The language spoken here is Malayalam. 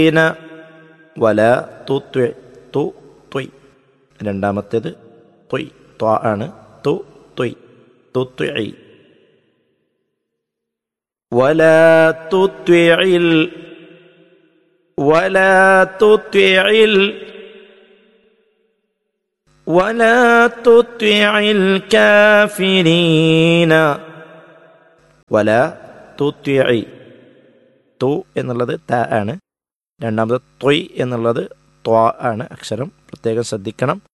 ഇന വല തുത്വ തു ത്വയ് രണ്ടാമത്തേത് ത്വയ് ത്വ ആണ് തു ത്വയ് തുത്വഇ ولا تطع ال ولا تطع ال ولا تطع الكافرين ولا تطع തു എന്നുള്ളത് ത ആണ് രണ്ടാമത് ത്വയ് എന്നുള്ളത് ത്വ ആണ് അക്ഷരം പ്രത്യേകം ശ്രദ്ധിക്കണം